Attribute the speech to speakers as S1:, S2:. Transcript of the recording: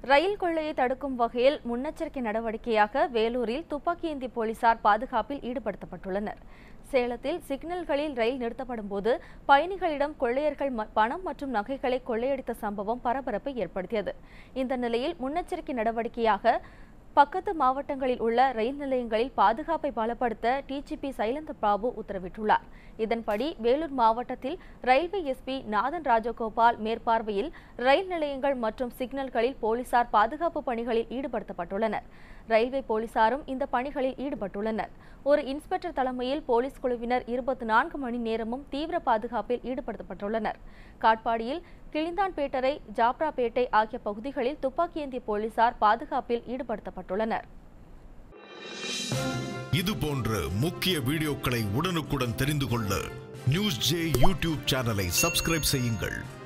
S1: ரயில் கொள்ளையை தடுக்கும் வகையில் முன்னெச்சரிக்கை நடவடிக்கையாக வேலூரில் துப்பாக்கியேந்தி போலீசார் பாதுகாப்பில் ஈடுபடுத்தப்பட்டுள்ளனர் சேலத்தில் சிக்னல்களில் ரயில் நிறுத்தப்படும் போது பயணிகளிடம் கொள்ளையர்கள் ம- பணம் மற்றும் நகைகளை கொள்ளையடித்த சம்பவம் பரபரப்பை ஏற்படுத்தியது இந்த நிலையில் முன்னெச்சரிக்கை நடவடிக்கையாக பக்கத்து மாவட்டங்களில் உள்ள ரயில் நிலையங்களில் பாதுகாப்பை பலப்படுத்த டிஜிபி சைலந்த பாபு உத்தரவிட்டுள்ளார் இதன்படி வேலூர் மாவட்டத்தில் ரயில்வே எஸ்பி நாதன் ராஜகோபால் மேற்பார்வையில் ரயில் நிலையங்கள் மற்றும் சிக்னல்களில் போலீசார் பாதுகாப்பு பணிகளில் ஈடுபடுத்தப்பட்டுள்ளனர் ரயில்வே போலீசாரும் இந்த பணிகளில் ஈடுபட்டுள்ளனர் ஒரு இன்ஸ்பெக்டர் தலைமையில் போலீஸ் குழுவினர் இருபத்தி நான்கு மணி நேரமும் தீவிர பாதுகாப்பில் ஈடுபடுத்தப்பட்டுள்ளனர் காட்பாடியில் கிளிந்தான்பேட்டரை ஜாப்ராபேட்டை ஆகிய பகுதிகளில் துப்பாக்கியேந்திய போலீசார் பாதுகாப்பில் ஈடுபடுத்தப்பட்டுள்ளனர்
S2: இது போன்ற முக்கிய வீடியோக்களை உடனுக்குடன் தெரிந்து கொள்ள நியூஸ் ஜே யூடியூப் சேனலை சப்ஸ்கிரைப் செய்யுங்கள்